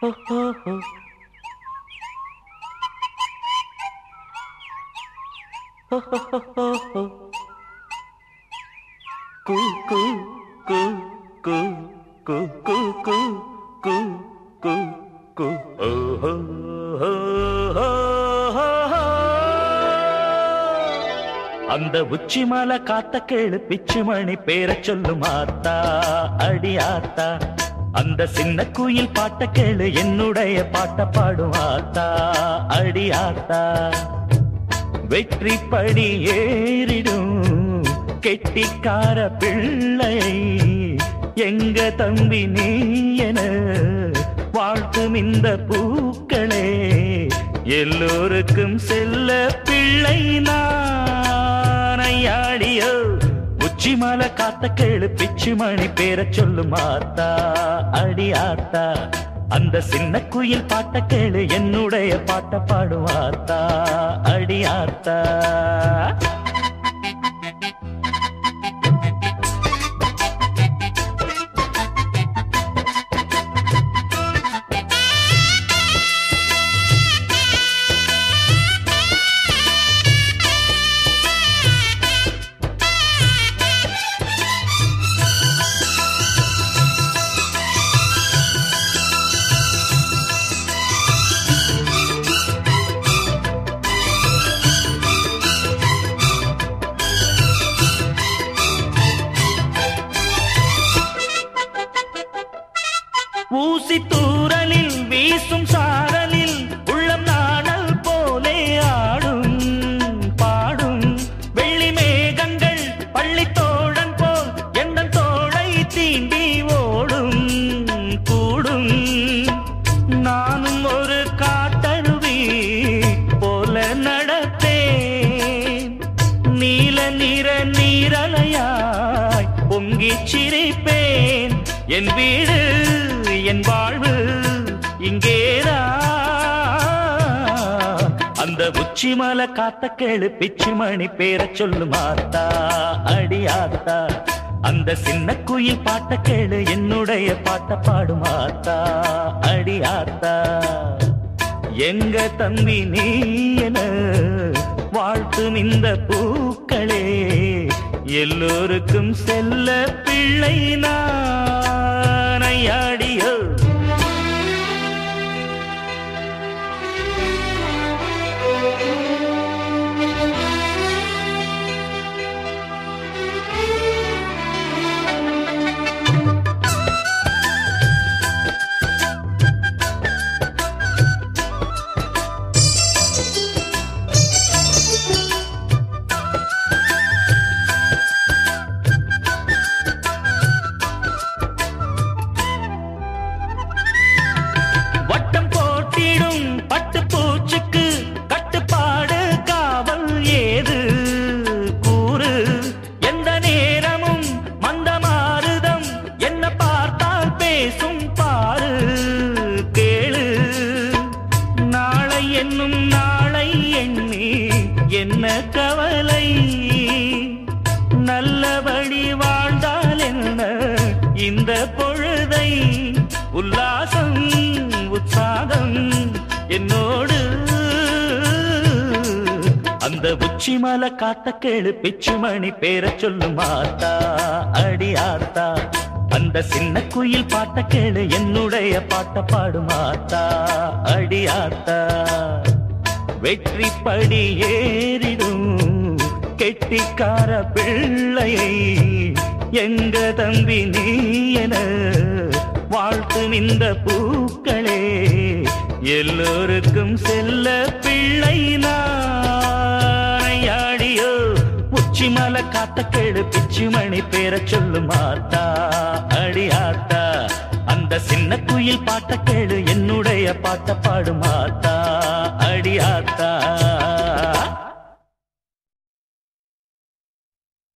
கூ கூ கூ கூ கூ கூ கூ கூ கூ கூ ஓஹோ அந்த உச்சி மலை காத்த கேளு பிச்சு மணி பேர சொல்லும் ஆத்தா அடி ஆத்தா அந்த சின்ன குயில் பாட்ட கேளு என்னுடைய பாட்ட பாடும் ஆத்தா அடி ஆத்தா வெற்றி படி ஏறிடும் கெட்டிக்கார பிள்ளை எங்க தம்பி நீ என வாழ்த்தும் இந்த பூக்களே எல்லோருக்கும் செல்ல பிள்ளை நானையாடியோ உச்சி மலை காத்த கேளு பிச்சு மணி பேர சொல்லும் ஆத்தா அடி ஆத்தா அந்த சின்ன குயில் பாட்ட கேளு என்னுடைய பாட்ட பாடும் ஆத்தா அடி ஆத்தா ஊசி தூரலில் வீசும் சாரலில் உள்ளம் நாணல் போலே ஆடும் பாடும் வெள்ளி மேகங்கள் பள்ளி தோழன் போல் எந்த தோளை தீண்டி ஓடும் கூடும் நானும் ஒரு காட்டருவி போல நடத்தேன் நீல நிற நீரலையாய் பொங்கிச் சிரிப்பேன் என் வீடு என் வாழ்வு இங்கேதான் அந்த உச்சி மலை காத்த கேளு பிச்சு மணி பேர சொல்லும் ஆத்தா அடி ஆத்தா அந்த சின்ன குயில் பாட்ட கேளு என்னுடைய பாட்ட பாடும் ஆத்தா அடி ஆத்தா எங்க தம்பி நீ என வாழ்த்தும் இந்த பூக்களே எல்லோருக்கும் செல்ல பிள்ளை நானையாடியோ வட்டம் போட்டிடும் பட்டு பூச்சுக்கு கட்டுப்பாடு காவல் ஏது கூறு எந்த நேரமும் மந்த மாறுதம் என்ன பார்த்தால் பேசும் பாரு கேளு நாளை என்னும் நாளை எண்ணி என்ன கவலை நல்லபடி வாழ்ந்தால் என்ன இந்த பொழுதை உல்லாசம் உற்சாகம் என்னோடு அந்த உச்சி மலை காத்த கேளு பிச்சு மணி பேர சொல்லும் ஆத்தா அடி ஆத்தா அந்த சின்ன குயில் பாட்ட கேளு என்னுடைய பாட்ட பாடும் ஆத்தா அடி ஆத்தா வெற்றி படி ஏறிடும் கெட்டிக்கார பிள்ளையை எங்க தம்பி நீ என வாழ்த்து இந்த பூக்களே எல்லோருக்கும் செல்ல பிள்ளை நானையாடியோ உச்சி மலை காத்த கேடு பிச்சு மணி பேர சொல்லும் ஆத்தா அடி ஆத்தா அந்த சின்ன குயில் பாட்ட கேடு என்னுடைய பாட்ட பாடும் ஆத்தா அடி ஆத்தா